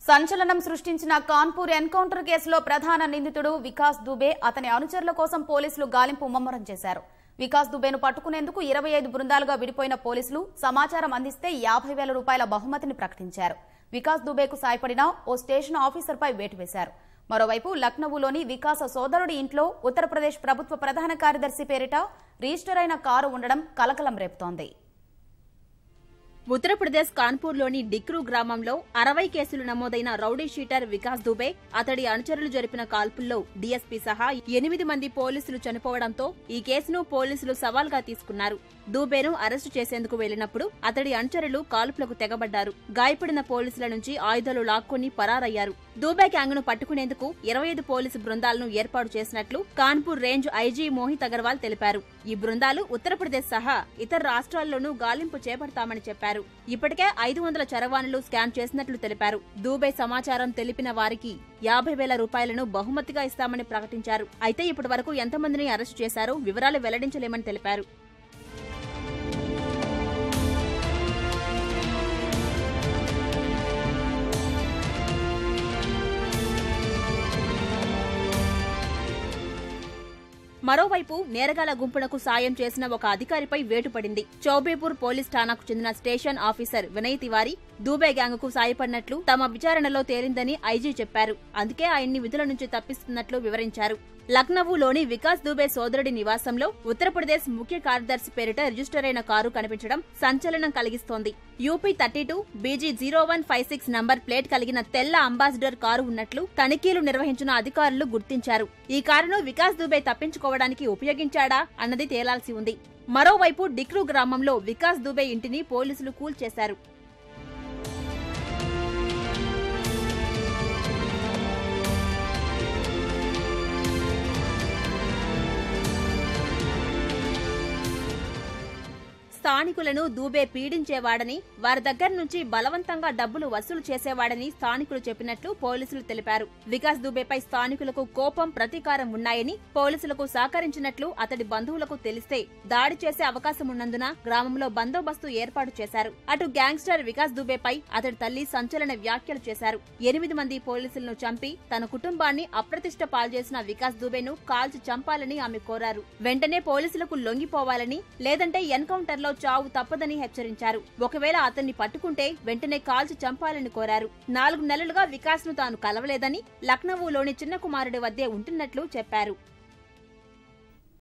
సంచలనం సృష్టించిన కాన్పూర్ ఎన్కౌంటర్ కేసులో ప్రధాన నిందితుడు వికాస్ దుబే అతని అనుచరుల కోసం పోలీసులు గాలింపు ముమ్మరం చేశారు వికాస్ దుబేను పట్టుకునేందుకు ఇరవై ఐదు బృందాలుగా విడిపోయిన పోలీసులు సమాచారం అందిస్తే యాభై వేల రూపాయల బహుమతిని ప్రకటించారు వికాస్ దుబేకు సాయపడిన ఓ స్టేషన్ ఆఫీసర్పై వేటు వేశారు మరోవైపు లక్నవూలోని వికాస సోదరుడి ఇంట్లో ఉత్తరప్రదేశ్ ప్రభుత్వ ప్రధాన కార్యదర్శి పేరిట రిజిస్టర్ అయిన కారు ఉండడం కలకలం రేపుతోంది ఉత్తరప్రదేశ్ కాన్పూర్లోని డిక్రూ గ్రామంలో అరవై కేసులు నమోదైన రౌడీ షీటర్ వికాస్ దుబే అతడి అనుచరులు జరిపిన కాల్పుల్లో డీఎస్పీ సహా ఎనిమిది మంది పోలీసులు చనిపోవడంతో ఈ కేసును పోలీసులు సవాల్గా తీసుకున్నారు దూబేను అరెస్టు చేసేందుకు వెళ్లినప్పుడు అతడి అనుచరులు కాల్పులకు తెగబడ్డారు గాయపడిన పోలీసుల నుంచి ఆయుధాలు లాక్కొని పరారయ్యారు దూబే గ్యాంగ్ను పట్టుకునేందుకు ఇరవై ఐదు పోలీసు బృందాలను ఏర్పాటు చేసినట్లు కాన్పూర్ రేంజ్ ఐజీ మోహిత్ అగర్వాల్ తెలిపారు ఈ బృందాలు ఉత్తరప్రదేశ్ సహా ఇతర రాష్ట్రాల్లోనూ గాలింపు చేపడతామని చెప్పారు ఇప్పటికే ఐదు వందల చరవాణులు స్కాన్ చేసినట్లు తెలిపారు దూబే సమాచారం తెలిపిన వారికి యాభై వేల రూపాయలను బహుమతిగా ఇస్తామని ప్రకటించారు అయితే ఇప్పటి వరకు ఎంతమందిని అరెస్టు చేశారో వివరాలు వెల్లడించలేమని తెలిపారు మరోవైపు నేరగాల గుంపునకు సాయం చేసిన ఒక అధికారిపై వేటు పడింది చౌబేపూర్ పోలీస్ ఠాణాకు చెందిన station officer Vinay Tiwari Dubey gang కు సాయపడినట్లు తమ విచారణలో తేలిందని ఐజీ చెప్పారు అందుకే ఆయన్ని విధుల నుంచి తప్పిస్తున్నట్లు వివరించారు లక్నవూలోని వికాస్ దూబే సోదరుడి నివాసంలో ఉత్తరప్రదేశ్ ముఖ్య కార్యదర్శి పేరిట రిజిస్టర్ అయిన కారు కనిపించడం సంచలనం కలిగిస్తోంది UP thirty two BG zero one five six number plate కలిగిన తెల్ల అంబాసిడర్ కారు ఉన్నట్లు తనిఖీలు నిర్వహించిన అధికారులు గుర్తించారు ఈ కారును వికాస్ దూబే తప్పించుకోవడానికి ఉపయోగించాడా అన్నది తేలాల్సి ఉంది మరోవైపు డిక్రూ గ్రామంలో వికాస్ దూబే ఇంటిని పోలీసులు కూల్చేశారు స్థానికులను దూబే పీడించేవాడని వారి దగ్గర నుంచి బలవంతంగా డబ్బులు వసూలు చేసేవాడని స్థానికులు చెప్పినట్లు పోలీసులు తెలిపారు వికాస్ దూబేపై స్థానికులకు కోపం ప్రతీకారం ఉన్నాయని పోలీసులకు సహకరించినట్లు అతడి బంధువులకు తెలిస్తే దాడి చేసే అవకాశం ఉన్నందున గ్రామంలో బందోబస్తు ఏర్పాటు చేశారు అటు గ్యాంగ్స్టర్ వికాస్ దూబేపై అతడి తల్లి సంచలన వ్యాఖ్యలు చేశారు ఎనిమిది మంది పోలీసులను చంపి తన కుటుంబాన్ని అప్రతిష్ట పాల్చేసిన వికాస్ దూబేను కాల్చి చంపాలని ఆమె కోరారు వెంటనే పోలీసులకు లొంగిపోవాలని లేదంటే ఎన్కౌంటర్ లో చావు తప్పదని హెచ్చరించారు ఒకవేళ అతన్ని పట్టుకుంటే వెంటనే కాల్చి చంపాలని కోరారు నాలుగు నెలలుగా వికాస్ ను తాను కలవలేదని లక్నవూలోని చిన్న కుమారుడి వద్దే ఉంటున్నట్లు చెప్పారు